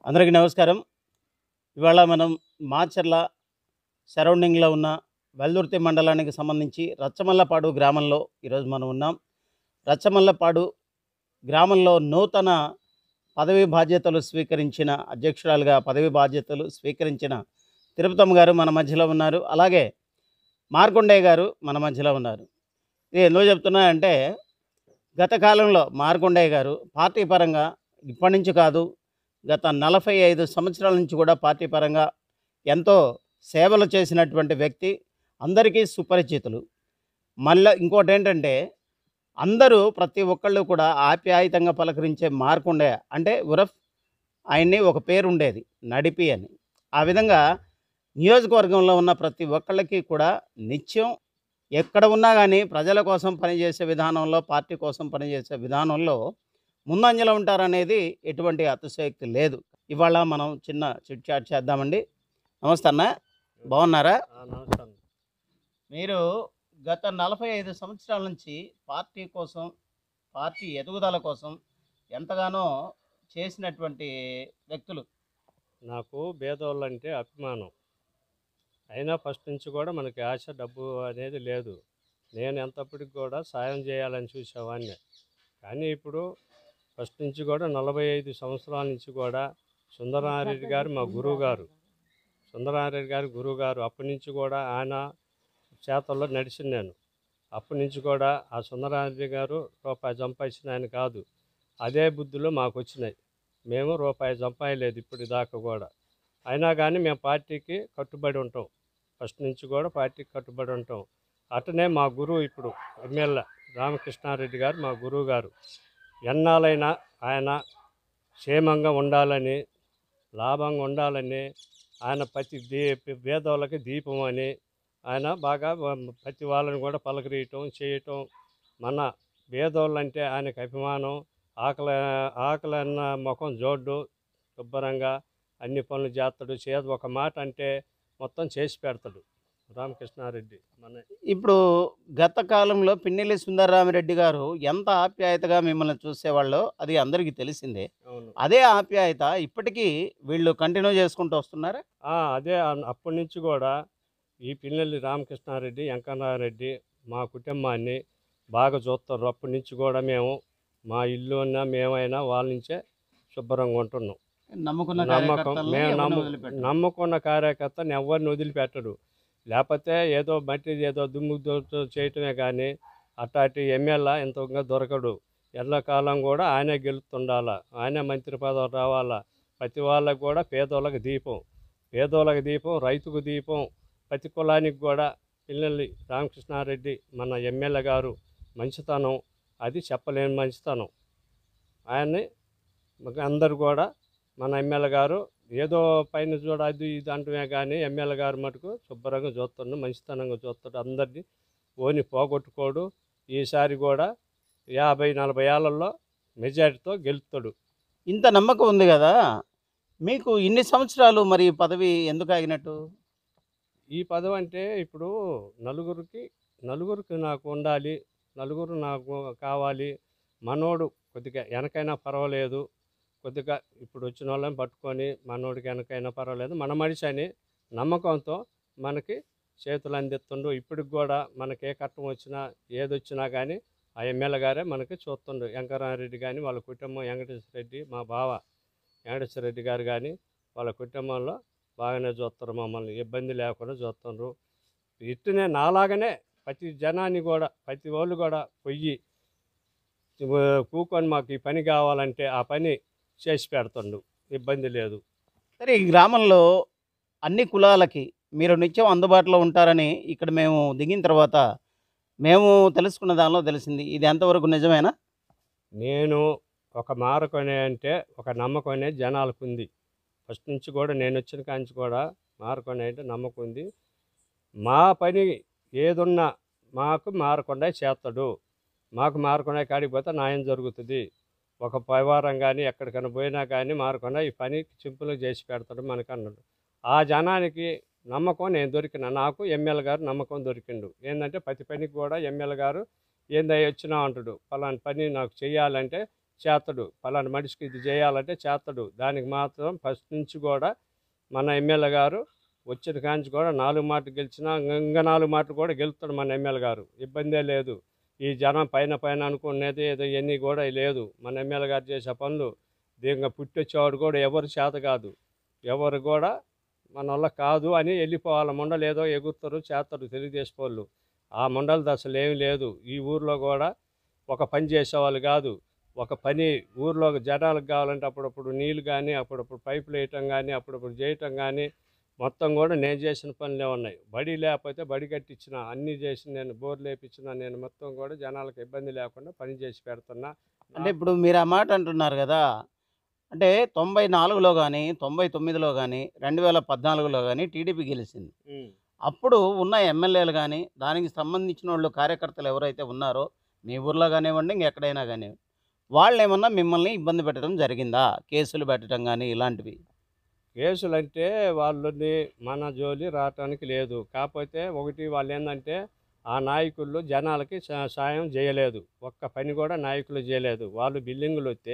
అందరికీ నమస్కారం ఇవాళ మనం మాచర్ల సరౌండింగ్లో ఉన్న వెల్దుర్తి మండలానికి సంబంధించి రచ్చమల్లపాడు గ్రామంలో ఈరోజు మనం ఉన్నాం రచ్చమల్లపాడు గ్రామంలో నూతన పదవి బాధ్యతలు స్వీకరించిన అధ్యక్షురాలుగా పదవి బాధ్యతలు స్వీకరించిన తిరుపతమ్మ గారు మన మధ్యలో ఉన్నారు అలాగే మార్కొండయ్య గారు మన మధ్యలో ఉన్నారు ఇది ఎందుకు చెప్తున్నా అంటే గత కాలంలో మార్కొండయ్య గారు పార్టీ పరంగా ఇప్పటి నుంచి కాదు గత నలభై ఐదు సంవత్సరాల నుంచి కూడా పార్టీ పరంగా ఎంతో సేవలు చేసినటువంటి వ్యక్తి అందరికీ సుపరిచితులు మళ్ళీ ఇంకోటి ఏంటంటే అందరూ ప్రతి ఒక్కళ్ళు కూడా ఆప్యాయతంగా పలకరించే మార్కుండే అంటే ఉరఫ్ ఆయన్ని ఒక పేరు ఉండేది నడిపి అని ఆ విధంగా నియోజకవర్గంలో ఉన్న ప్రతి ఒక్కళ్ళకి కూడా నిత్యం ఎక్కడ ఉన్నా కానీ ప్రజల కోసం పనిచేసే విధానంలో పార్టీ కోసం పనిచేసే విధానంలో ముందంజలో ఉంటారనేది ఎటువంటి అతిశయోక్తి లేదు ఇవాళ మనం చిన్న చిట్ చాట్ చేద్దామండి నమస్తే అన్న బాగున్నారా నమస్కారం మీరు గత నలభై ఐదు సంవత్సరాల నుంచి పార్టీ కోసం పార్టీ ఎదుగుదల కోసం ఎంతగానో చేసినటువంటి వ్యక్తులు నాకు భేదవాళ్ళు అంటే అభిమానం అయినా ఫస్ట్ నుంచి కూడా మనకి ఆశ డబ్బు అనేది లేదు నేను ఎంతప్పటికి కూడా సాయం చేయాలని చూసేవాడిని కానీ ఇప్పుడు ఫస్ట్ నుంచి కూడా నలభై ఐదు సంవత్సరాల నుంచి కూడా సుందరనారెడ్డి గారు మా గురువు గారు సుందరనారెడ్డి గారు గురువు గారు అప్పటి నుంచి కూడా ఆయన చేతల్లో నడిచింది నేను అప్పటి నుంచి కూడా ఆ సుందరనారెడ్డి గారు రూపాయి సంపాదించిన ఆయన కాదు అదే బుద్ధులు మాకు వచ్చినాయి మేము రూపాయి సంపాదలేదు ఇప్పుడు దాకా కూడా అయినా కానీ మేము పార్టీకి కట్టుబడి ఉంటాం ఫస్ట్ నుంచి కూడా పార్టీకి కట్టుబడి ఉంటాం అటనే మా గురువు ఇప్పుడు ఎమ్మెల్యే రామకృష్ణారెడ్డి గారు మా గురువు గారు ఎన్నాళ్ళైనా ఆయన క్షేమంగా ఉండాలని లాభంగా ఉండాలని ఆయన ప్రతి దీ భేదవులకి దీపం అని ఆయన బాగా ప్రతి వాళ్ళని కూడా పలకరీయటం చేయటం మన భేదోళ్ళు అంటే ఆయనకు అభిమానం ఆకలి ఆకలి అన్న ముఖం జోడ్డు శుభ్రంగా అన్ని పనులు చేస్తాడు చేత ఒక మాట అంటే మొత్తం చేసి పెడతాడు రామకృష్ణారెడ్డి మన ఇప్పుడు గత కాలంలో పిన్నెల్లి సుందరరామిరెడ్డి గారు ఎంత ఆప్యాయతగా మిమ్మల్ని చూసేవాళ్ళో అది అందరికీ తెలిసిందే అవును అదే ఆప్యాయత ఇప్పటికీ వీళ్ళు కంటిన్యూ చేసుకుంటూ వస్తున్నారా ఆ, అదే అన్- అప్పటి నుంచి కూడా ఈ పిల్లల్ని రామకృష్ణారెడ్డి వెంకన్నారెడ్డి మా కుటుంబాన్ని బాగా చూస్తారు అప్పటి నుంచి కూడా మేము మా ఇల్లు ఉన్నా మేమైనా వాళ్ళ నుంచే శుభ్రంగా ఉంటున్నాం నమ్ముకున్న నమ్మకం కార్యకర్తల్ని మేము ఎవరిని నమ్ము వదిలిపెట్టరు. నమ్ముకున్న కార్యకర్తని ఎవరిని వదిలిపెట్టడు లేకపోతే ఏదో మట్టి ఏదో దుమ్ము దుమ్ము చేయటమే కానీ అట్లాంటి ఎమ్మెల్యే ఇంతగా దొరకడు ఎల్లకాలం కూడా ఆయనే గెలుస్తుండాలా ఆయనే మంత్రి పదవి రావాలా ప్రతి వాళ్ళకి కూడా పేదోళ్ళకి దీపం పేదోళ్ళకి దీపం రైతుకు దీపం ప్రతి కులానికి కూడా పిల్లల్ని రామకృష్ణారెడ్డి మన ఎమ్మెల్యే గారు మంచితనం అది చెప్పలేని మంచితనం ఆయన్ని మాకు అందరు కూడా మన ఎమ్మెల్యే గారు ఏదో పైన చూడ అది ఇది అంటమే కానీ ఎమ్మెల్యే గారు మటుకు శుభ్రంగా చూస్తాడు మంచితనంగా చూస్తాడు అందరినీ ఓని పోగొట్టుకోడు ఈసారి కూడా యాభై నలభై ఏళ్ళల్లో మెజారిటీతో గెలుస్తాడు ఇంత నమ్మకం ఉంది కదా మీకు ఇన్ని సంవత్సరాలు మరి ఈ పదవి ఎందుకు ఆగినట్టు ఈ పదవి అంటే ఇప్పుడు నలుగురికి నలుగురికి నాకు ఉండాలి నలుగురు నాకు కావాలి మనోడు కొద్దిగా వెనకైనా పర్వాలేదు కొద్దిగా ఇప్పుడు వచ్చిన వాళ్ళని పట్టుకొని మనోడికి వెనకైనా పర్వాలేదు మన మనిషి అని నమ్మకంతో మనకి చేతులు అందిస్తుండు ఇప్పటికి కూడా మనకి ఏ కట్టం వచ్చినా ఏది వచ్చినా కానీ ఆ ఎమ్మెల్యే గారే మనకి చూస్తుండు వెంకరారెడ్డి కానీ వాళ్ళ కుటుంబం వెంకటేశ్వర రెడ్డి మా బావ వెంకటేశ్వర రెడ్డి గారు కానీ వాళ్ళ కుటుంబంలో బాగానే చూస్తారు మమ్మల్ని ఇబ్బంది లేకుండా చూస్తున్నారు ఇట్టునే నాలాగనే ప్రతి జనాన్ని కూడా ప్రతి వాళ్ళు కూడా పొయ్యి కూకొని మాకు ఈ పని కావాలంటే ఆ పని చేసి పెడుతుండు ఇబ్బంది లేదు సరే ఈ గ్రామంలో అన్ని కులాలకి మీరు నిత్యం అందుబాటులో ఉంటారని ఇక్కడ మేము దిగిన తర్వాత మేము తెలుసుకున్న దానిలో తెలిసింది ఇది ఎంతవరకు నిజమేనా నేను ఒక మారకొనే అంటే ఒక నమ్మకం అనేది జనాలకు ఉంది ఫస్ట్ నుంచి కూడా నేను వచ్చిన కాంచి కూడా మారకొనే అంటే నమ్మకం ఉంది మా పని ఏదున్నా మాకు మారకుండా చేస్తాడు మాకు మారకుండా కాడికి పోతే న్యాయం జరుగుతుంది ఒక పరివారం కానీ ఎక్కడికైనా పోయినా కానీ మారకుండా ఈ పని సింపుల్గా చేసి పెడతాడు మనకు అన్నాడు ఆ జనానికి నమ్మకం నేను దొరికిన నాకు ఎమ్మెల్యే గారు నమ్మకం దొరికిండు ఏంటంటే ప్రతి పనికి కూడా ఎమ్మెల్యే గారు ఏందయ్య వచ్చినా అంటాడు ఫలాని పని నాకు చేయాలంటే చేతడు పలానా మనిషికి ఇది చేయాలంటే చేతడు దానికి మాత్రం ఫస్ట్ నుంచి కూడా మన ఎమ్మెల్యే గారు వచ్చిన కాంచి కూడా నాలుగు మాటలు గెలిచినా ఇంకా నాలుగు మాటలు కూడా గెలుస్తాడు మన ఎమ్మెల్యే గారు ఇబ్బందే లేదు ఈ జనం పైన పైన అనుకునేది ఏదో ఇవన్నీ కూడా లేదు మన ఎమ్మెల్యే గారు చేసే పనులు దీనిగా పుట్టొచ్చేవాడు కూడా ఎవరు చేత కాదు ఎవరు కూడా మన వల్ల కాదు అని వెళ్ళిపోవాలి మండలి ఏదో ఎగురుతారు చేస్తారు తెలుగుదేశం వాళ్ళు ఆ మండలి అసలు ఏమి లేదు ఈ ఊర్లో కూడా ఒక పని చేసేవాళ్ళు కాదు ఒక పని ఊర్లో జనాలకు కావాలంటే అప్పుడప్పుడు నీళ్ళు కానీ అప్పుడప్పుడు పైపులు వేయటం కానీ అప్పుడప్పుడు చేయటం కానీ మొత్తం కూడా నేను చేసిన పనులే ఉన్నాయి బడి లేకపోతే బడి కట్టించిన అన్నీ చేసి నేను బోర్లు వేపించిన నేను మొత్తం కూడా జనాలకు ఇబ్బంది లేకుండా పని చేసి పెడుతున్నా అంటే ఇప్పుడు మీరు ఆ మాట అంటున్నారు కదా అంటే తొంభై నాలుగులో కానీ తొంభై తొమ్మిదిలో కానీ రెండు వేల పద్నాలుగులో కానీ టీడీపీ గెలిచింది ఉమ్. అప్పుడు ఉన్న ఎమ్మెల్యేలు కానీ దానికి సంబంధించిన వాళ్ళు కార్యకర్తలు ఎవరైతే ఉన్నారో మీ ఊర్లో కానివ్వండి ఇంకెక్కడైనా కానివ్వండి వాళ్ళు ఏమన్నా మిమ్మల్ని ఇబ్బంది పెట్టడం జరిగిందా కేసులు పెట్టడం కానీ ఇలాంటివి కేసులు అంటే వాళ్ళని మన జోలి రావటానికి లేదు కాకపోతే ఒకటి వాళ్ళు ఏంటంటే ఆ నాయకులు జనాలకి సా- సాయం చేయలేదు ఒక్క పని కూడా నాయకులు చేయలేదు వాళ్ళు బిల్డింగులు వస్తే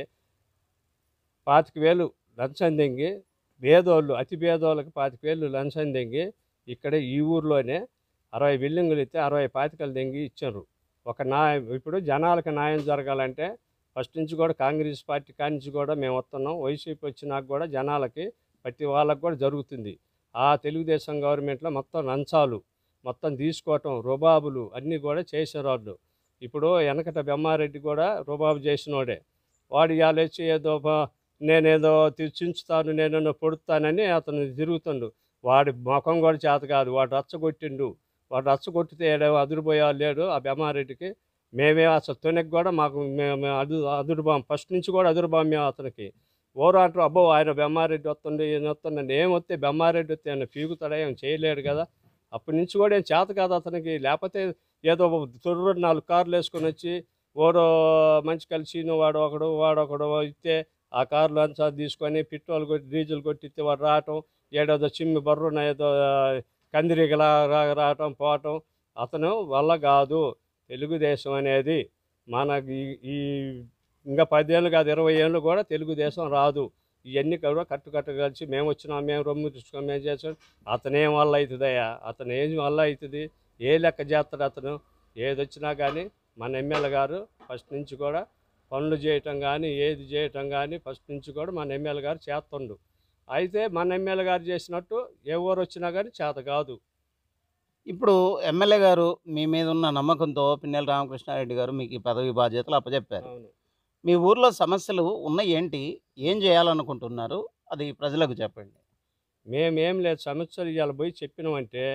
పాతిక వేలు లంచం దెంగి పేదోళ్ళు అతి పేదోళ్ళకి పాతిక వేలు లంచం దెంగి ఇక్కడ ఈ ఊర్లోనే అరవై బిల్డింగులు ఇస్తే అరవై పాతికలు దెంగి ఇచ్చారు ఒక నా ఇప్పుడు జనాలకు న్యాయం జరగాలంటే ఫస్ట్ నుంచి కూడా కాంగ్రెస్ పార్టీ కాడి నుంచి కూడా మేము వస్తున్నాం వైసీపీ వచ్చినాక కూడా జనాలకి ప్రతి వాళ్ళకు కూడా జరుగుతుంది ఆ తెలుగుదేశం గవర్నమెంట్లో మొత్తం లంచాలు మొత్తం తీసుకోవటం రుబాబులు అన్నీ కూడా చేశారు వాళ్ళు ఇప్పుడు వెనకట బెమ్మారెడ్డి కూడా రుబాబు చేసినోడే వాడు ఇవాళ వచ్చి ఏదో బ- నేనేదో తి- చించుతాను నేనేదో పొడుతానని అతను తిరుగుతుండు వాడి ముఖం కూడా చేత కాదు వాడు రచ్చగొట్టిండు వాడు రచ్చగొట్టితే ఏడో అదురుపోయేవాళ్ళు లేడు ఆ బెమ్మారెడ్డికి మేమే అసలు తొనకి కూడా మాకు మేము అదు అదురుబాం ఫస్ట్ నుంచి కూడా అదురుబాం మేము అతనికి ఓరు అంటారు అబ్బో ఆయన బెమ్మారెడ్డి వస్తుండే ఈయన వస్తుండే ఏం వస్తే బెమ్మారెడ్డి వస్తే ఆయన పీకుతాడా ఏం చేయలేడు కదా అప్పటి నుంచి కూడా ఏం చేత కాదు అతనికి లేకపోతే ఏదో తొర్రు నాలుగు కార్లు వేసుకొని వచ్చి ఓడో మంచి కలిసి వాడు ఒకడు వాడు ఒకడు ఇస్తే ఆ కార్లు అంతా తీసుకొని పెట్రోల్ కొట్టి డీజిల్ కొట్టిస్తే వాడు రావటం ఏడోదో చిమ్మి బర్రున ఏదో కందిరిగలా రా రావటం పోవటం అతను వల్ల కాదు తెలుగుదేశం అనేది మనకి ఈ- ఈ ఇంకా పదేళ్ళు కాదు ఇరవై ఏళ్ళు కూడా తెలుగుదేశం రాదు ఇవన్నీ కూడా కట్టు కట్టు కలిసి మేము వచ్చినాం మేము రొమ్ము తీసుకొని మేము చేసాం అతను ఏం వల్ల అవుతుందయ్యా అతను ఏం వల్ల అవుతుంది ఏ లెక్క చేస్తాడు అతను ఏది వచ్చినా కానీ మన ఎమ్మెల్యే గారు ఫస్ట్ నుంచి కూడా పనులు చేయటం కానీ ఏది చేయటం కానీ ఫస్ట్ నుంచి కూడా మన ఎమ్మెల్యే గారు చేస్తుండు అయితే మన ఎమ్మెల్యే గారు చేసినట్టు ఎవరు వచ్చినా కానీ చేత కాదు ఇప్పుడు ఎమ్మెల్యే గారు మీ మీద ఉన్న నమ్మకంతో పిన్నెల రామకృష్ణారెడ్డి గారు మీకు ఈ పదవి బాధ్యతలు అప్పచెప్పారు అవును మీ ఊర్లో సమస్యలు ఉన్నాయి ఏంటి ఏం చేయాలనుకుంటున్నారు అది ప్రజలకు చెప్పండి మేమేం లేదు సంవత్సరం ఇవాళ పోయి చెప్పినామంటే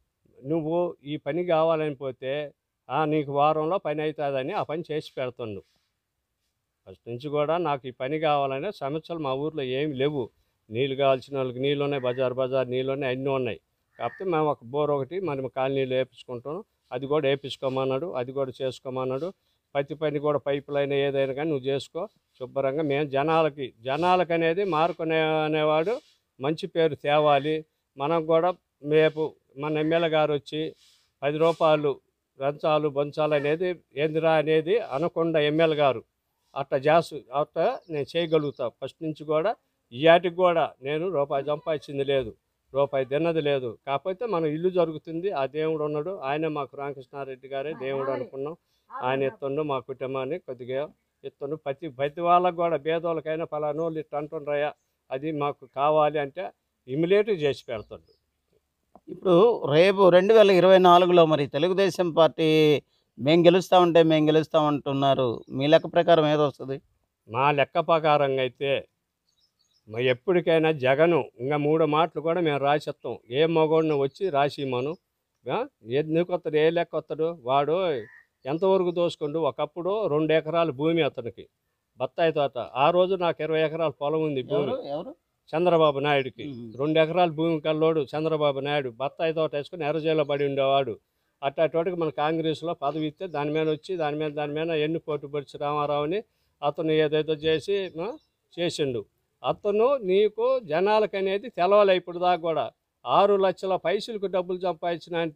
నువ్వు ఈ పని కావాలని పోతే "ఆ, నీకు వారంలో పని అవుతుందని ఆ పని చేసి పెడుతుండు ఫస్ట్ నుంచి కూడా నాకు ఈ పని కావాలనే సమస్యలు మా ఊర్లో ఏమి లేవు నీళ్ళు కావాల్సిన వాళ్ళకి నీళ్ళు ఉన్నాయి బజార్ బజార్ నీళ్ళు ఉన్నాయి అన్నీ ఉన్నాయి కాకపోతే మేము ఒక బోర్ ఒకటి మనం కాలనీలు వేపించుకుంటాం అది కూడా వేపించుకోమన్నాడు అది కూడా చేసుకోమన్నాడు ప్రతి పని కూడా పైప్ లైన్ ఏదైనా కానీ నువ్వు చేసుకో శుభ్రంగా మేము జనాలకి జనాలకు అనేది మార్కునే అనేవాడు మంచి పేరు తేవాలి మనం కూడా రేపు మన ఎమ్మెల్యే గారు వచ్చి పది రూపాయలు లంచాలు బొంచాలు అనేది ఏందిరా అనేది అనకుండా ఎమ్మెల్యే గారు అట్లా చేసు అట్లా నేను చేయగలుగుతా ఫస్ట్ నుంచి కూడా ఇయాటికి కూడా నేను రూపాయి సంపాదించింది లేదు రూపాయి తిన్నది లేదు కాకపోతే మన ఇల్లు జరుగుతుంది ఆ దేవుడు ఉన్నాడు ఆయన మాకు రామకృష్ణారెడ్డి గారే దేవుడు అనుకున్నాం ఆయన ఎత్తుండు మా కుటుంబాన్ని కొద్దిగా ఎత్తుండు ప్రతి ప్రతి వాళ్ళకు కూడా పేదోళ్ళకైనా ఫలానోళ్ళు ఇట్లా అంటుండ్రయ్యా అది మాకు కావాలి అంటే ఇమిడియట్గా చేసి పెడతాడు ఇప్పుడు రేపు రెండు వేల ఇరవై నాలుగులో మరి తెలుగుదేశం పార్టీ మేము గెలుస్తామంటే మేము గెలుస్తామంటున్నారు మీ లెక్క ప్రకారం ఏదో వస్తుంది మా లెక్క ప్రకారంగా అయితే మా ఎప్పటికైనా జగను ఇంకా మూడు మాటలు కూడా మేము రాసిస్తాం ఏ మగోడిని వచ్చి రాసి మనం ఎందుకు వస్తాడు ఏ లెక్క వస్తాడు వాడు ఎంతవరకు దోసుకుండు ఒకప్పుడు రెండు ఎకరాల భూమి అతనికి బత్తాయి తోట ఆ రోజు నాకు ఇరవై ఎకరాల పొలం ఉంది భూమి ఎవరు ఎవరు చంద్రబాబు నాయుడుకి ఉమ్. రెండు ఎకరాల భూమి కల్లోడు చంద్రబాబు నాయుడు బత్తాయి తోట వేసుకుని ఎర్రజైలో పడి ఉండేవాడు అట్టటోటికి మన కాంగ్రెస్లో పదవి ఇస్తే దాని మీద వచ్చి దాని మీద దాని మీద ఎన్ని పోటీ పడిచి రామారావుని అతను ఏదేదో చేసి ఆ, చేసిండు అతను నీకు జనాలకు అనేది తెలవాలి ఇప్పుడు దాకా కూడా ఆరు లక్షల పైసలకు డబ్బులు సంపాదించిన అంటే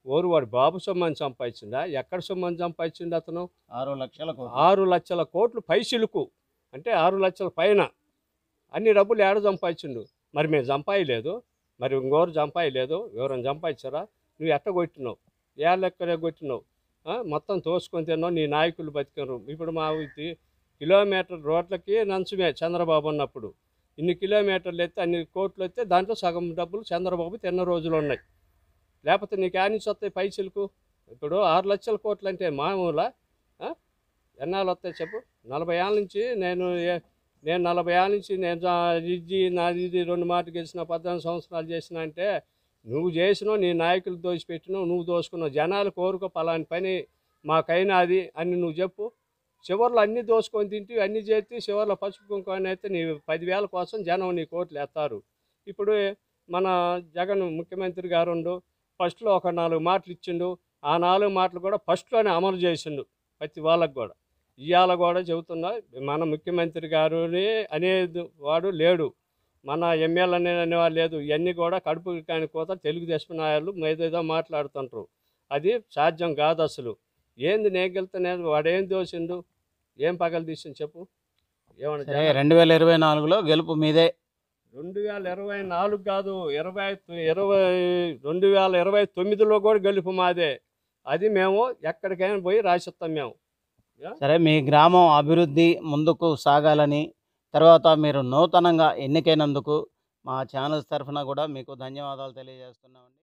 ఓరు వాడు బాబు సొమ్మని సంపాదించిందా ఎక్కడ సొమ్మని సంపాదించిండు అతను ఆరు లక్షల కోట్లు. ఆరు లక్షల కోట్లు పైసలకు అంటే ఆరు లక్షల పైన అన్ని డబ్బులు ఏడ సంపాదించిండు మరి మేము సంపాయలేదు మరి ఇంకోరు సంపాయలేదు ఎవరైనా సంపాదించారా నువ్వు ఎట్ట కొట్టినావు ఏ లెక్కనే కొట్టినావు ఆ? మొత్తం తోసుకొని తిన్నావు నీ నాయకులు బతికారు ఇప్పుడు మా ఇది కిలోమీటర్ రోడ్లకి నంచుమే చంద్రబాబు ఉన్నప్పుడు ఇన్ని కిలోమీటర్లు ఎత్తే అన్ని కోట్లు వస్తే దాంట్లో సగం డబ్బులు చంద్రబాబు తిన్న రోజులు ఉన్నాయి లేకపోతే నీకు యాడ్ నుంచి వస్తాయి పైసలకు ఇప్పుడు ఆరు లక్షల కోట్లు అంటే మామూలా ఆ? ఎన్నాళ్ళు వస్తాయి చెప్పు నలభై ఏళ్ళ నుంచి నేను ఏ- నేను నలభై ఏళ్ళ నుంచి నేను జా- ఇది నాది ఇది రెండు మాటలు గెలిచిన పద్నాలుగు సంవత్సరాలు చేసిన అంటే నువ్వు చేసినావు నీ నాయకులు దోచిపెట్టినావు నువ్వు దోసుకున్నావు జనాలు కోరుకో పలాని పని మాకైనా అది అని నువ్వు చెప్పు చివర్లో అన్నీ దోసుకొని తింటే అన్నీ చేస్తే చివర్లో పసుపు కుంకుమ అయితే నీ పదివేల కోసం జనం నీ కోట్లు ఎత్తారు ఇప్పుడు మన జగన్ ముఖ్యమంత్రి గారు ఉండు ఫస్ట్లో ఒక నాలుగు మాటలు ఇచ్చిండు ఆ నాలుగు మాటలు కూడా ఫస్ట్లోనే అమలు చేసిండు ప్రతి వాళ్ళకు కూడా ఇవాళ కూడా చెబుతున్నా మన ముఖ్యమంత్రి గారుని అనేది వాడు లేడు మన ఎమ్మెల్యే అనే అనేవాడు లేదు ఇవన్నీ కూడా కడుపు కాని కోత తెలుగుదేశం నాయకులు ఏదేదో మాట్లాడుతుంటారు అది సాధ్యం కాదు అసలు ఏంది నేగెళ్తానే వాడు ఏం దోసిండు ఏం పగలు తీసిండు చెప్పు ఏమన్నా సరే రెండు వేల ఇరవై నాలుగులో గెలుపు మీదే రెండు వేల ఇరవై నాలుగు కాదు ఇరవై తొ- ఇరవై రెండు వేల ఇరవై తొమ్మిదిలో కూడా గెలుపు మాదే అది మేము ఎక్కడికైనా పోయి రాసిస్తాం మేము సరే మీ గ్రామం అభివృద్ధి ముందుకు సాగాలని తర్వాత మీరు నూతనంగా ఎన్నికైనందుకు మా ఛానల్స్ తరఫున కూడా మీకు ధన్యవాదాలు తెలియజేస్తున్నామండి